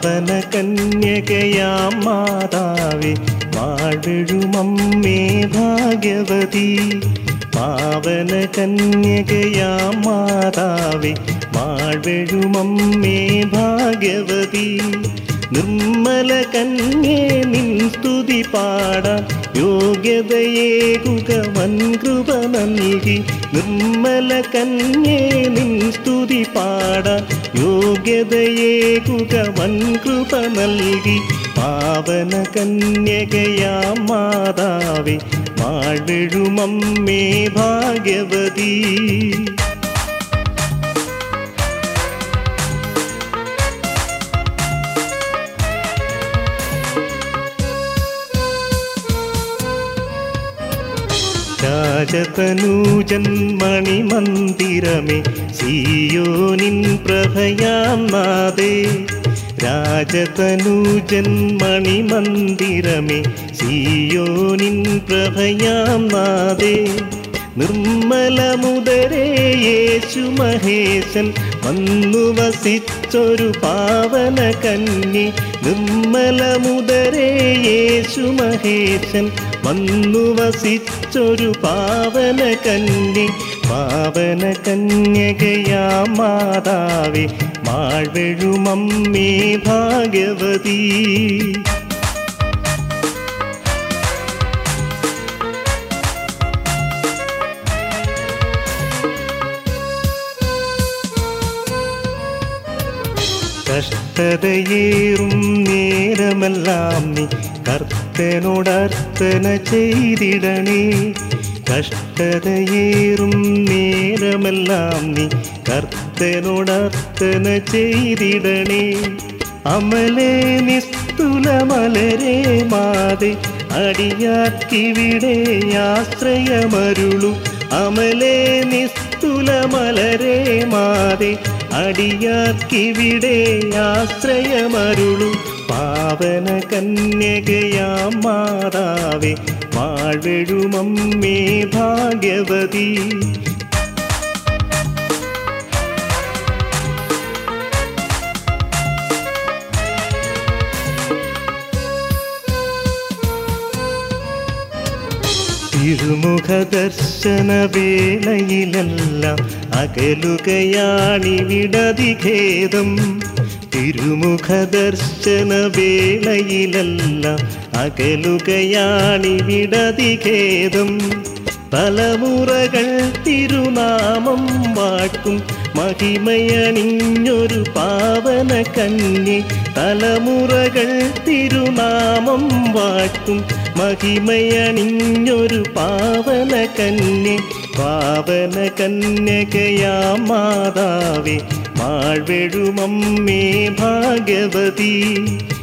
പാവന കന്യകയാം മാതാവേ വാഴഴുമമ്മേ ഭാഗ്യവതി പാവന കന്യകയാം മാതാവേ വാഴഴുമമ്മേ ഭാഗ്യവതി നിർമ്മല കന്യേ നിൻ സ്തുതി പാടാൻ യോഗ്യതയേകുക വൻകൃപ നൽകി നിർമ്മല കന്യേ നിൻ സ്തുതി പാടാൻ യോഗ്യതയേകുക വൻകൃപ നൽകി പാവന കന്യകയാം മാതാവേ വാഴഴുമമ്മേ ഭാഗ്യവതി രാജതനൂജൻ മണിമന്ദിരമേ സിയോനിൻ പ്രഭയാം നാദേ രാജതനൂജൻ മണിമന്ദിരമേ സിയോനിൻ പ്രഭയാം നാദേ നിർമ്മലമുദരേ യേശു മഹേശൻ വന്നു വസിച്ചൊരു പാവന കന്നി നിർമ്മലമുദരേ യേശു മഹേശൻ വന്നു വസിച്ചൊരു പാവന കന്നി പാവന കന്യകയാ മാതാവേ മാഴ്വെഴുമമ്മേ ഭാഗ്യവതീ കഷ്ടതയേറും നേരമെല്ലാം നീ കർത്തനോടർച്ചന ചെയ്തിടണേ കഷ്ടതയേറും നേരമെല്ലാം നീ കർത്തനോടർച്ചന ചെയ്തിടണേ അമലേ നിസ്തുലമലരേ മാതെ അടിയാക്കിവിടെ ആശ്രയമരുളു അമലേ നിസ്തുലമലരേ മാതെ അടിയാക്കിവിടെ ആശ്രയമരുളു പാവന കന്യകയാം മാതാവേ വാഴ്വെഴുമമ്മേ ഭാഗ്യവതി തിരുമുഖ ദർശന വേളയിലെല്ലാം അകലുകയാണിവിടതിഖേദം തിരുമുഖ ദർശന വേളയിലെല്ലാം അകലുകയാണിവിടതിഖേദം തലമുറകൾ തിരുനാമം വാഴ്ത്തും മഹിമയണിഞ്ഞൊരു പാവന കന്നി തലമുറകൾ തിരുനാമം വാഴ്ത്തും മഹിമയണിഞ്ഞൊരു പാവന കന്നി പാവന കന്യകയാ മാതാവേ മാഴ്വെഴുമമ്മേ ഭാഗ്യവതി